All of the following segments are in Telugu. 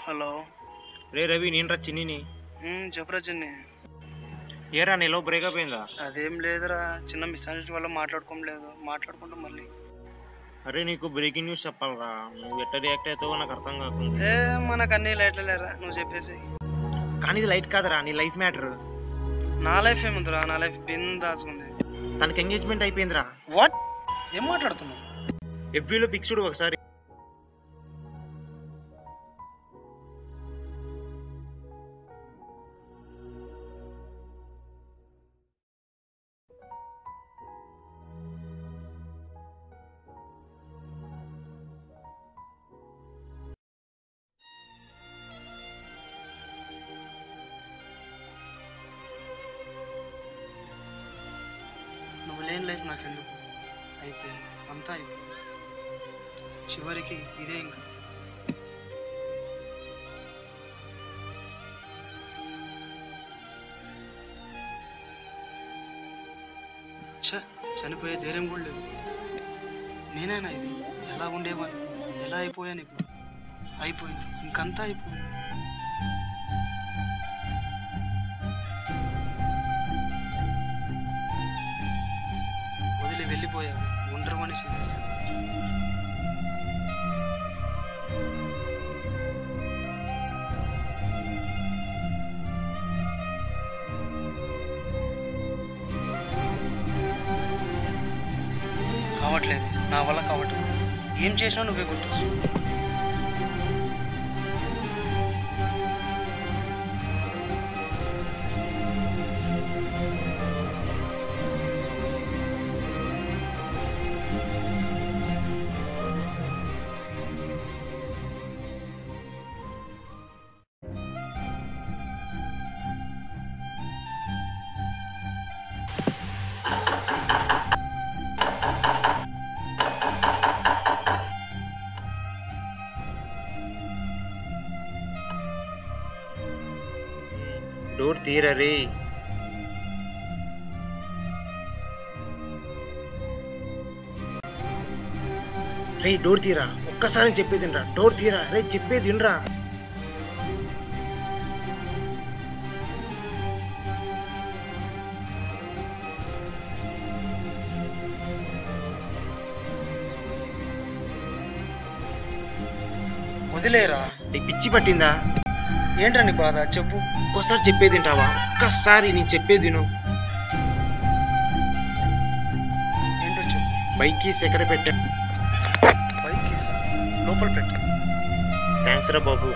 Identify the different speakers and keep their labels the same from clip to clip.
Speaker 1: హలో
Speaker 2: రే రవి నేను రా చిన్నిని
Speaker 1: ఉమ్, చెప్పురా చిన్ని
Speaker 2: ఏరా నీలో బ్రేకప్ అయిందా
Speaker 1: అదేం లేదురా చిన్న మిస్అండర్స్టాండింగ్ వల్ల మాట్లాడుకోలేదు మాట్లాడుకుంటాం మళ్ళీ
Speaker 2: అరే నీకు బ్రేకింగ్ న్యూస్ చెప్పాలరా నువ్వు ఎట్ట రియాక్ట్ అవుతావో నాకు అర్థం కాకుండా
Speaker 1: ఏ మనకు అన్ని లైట్ల లేరా నువ్వు చెప్పేసి
Speaker 2: కానీ ఇది లైట్ కాదురా నీ లైఫ్ మ్యాటర్
Speaker 1: నా లైఫ్ ఏముందిరా నా లైఫ్ బిన్ దాచుకుంది
Speaker 2: తనకి ఎంగేజ్మెంట్ అయిపోయిందిరా
Speaker 1: వాట్ ఏం మాట్లాడుతున్నావు
Speaker 2: ఎఫ్బీలో పిక్ చూడు ఒకసారి
Speaker 1: నువ్వు లేని లైఫ్ నాకెందుకు అయిపోయింది అంతా అయిపోయింది చివరికి ఇదే ఇంకా ఛ చనిపోయే ధైర్యం కూడా లేదు నేనైనా ఇది ఎలా ఉండేవాడిని ఎలా అయిపోయాను ఇప్పుడు అయిపోయింది ఇంకంతా అయిపోయింది వదిలి వెళ్ళిపోయావు ఒంటరివని చేసేసాను కావట్లేదు నా వల్ల కావట్లేదు ఏం చేసినా నువ్వే గుర్తొస్తావు
Speaker 2: డోర్ తీరా రే రే డోర్ తీరా ఒక్కసారి చెప్పేది వినరా డోర్ తీరా రే చెప్పేది వినరా
Speaker 1: వదిలేరా
Speaker 2: నీకు పిచ్చి పట్టిందా
Speaker 1: ఏంట్రా నీ బాధ చెప్పు
Speaker 2: ఒక్కసారి చెప్పేది వింటావా ఒక్కసారి నేను చెప్పేది విను
Speaker 1: ఏంటో చెప్పు
Speaker 2: బైక్ కీస్ ఎక్కడ పెట్టా
Speaker 1: పైకి సార్ లోపల పెట్టు
Speaker 2: థ్యాంక్స్ రా బాబు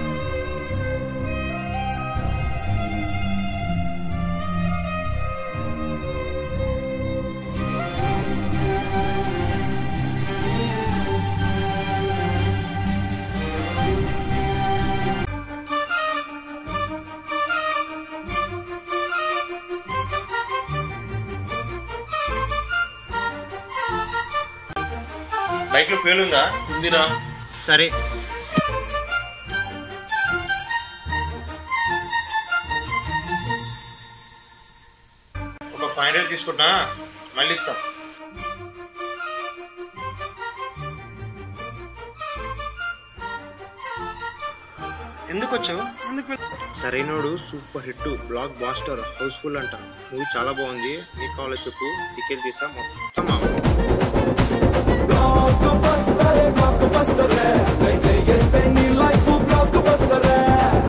Speaker 2: బైక్ లో ఫ్యూల్ ఉందా
Speaker 3: ఉందిరా
Speaker 2: సరే ఒక ఫైవ్ హండ్రెడ్ తీసుకుంటా మళ్ళీ ఇస్తా
Speaker 1: ఎందుకు వచ్చావు ఎందుకు వెళ్-
Speaker 2: Sarainodu super hit blockbuster housefull అంట మూవీ చాలా బాగుంది నీకు కావాలో చెప్పు టికెట్ తీసా మొత్తం
Speaker 4: Blockbuster, blockbuster,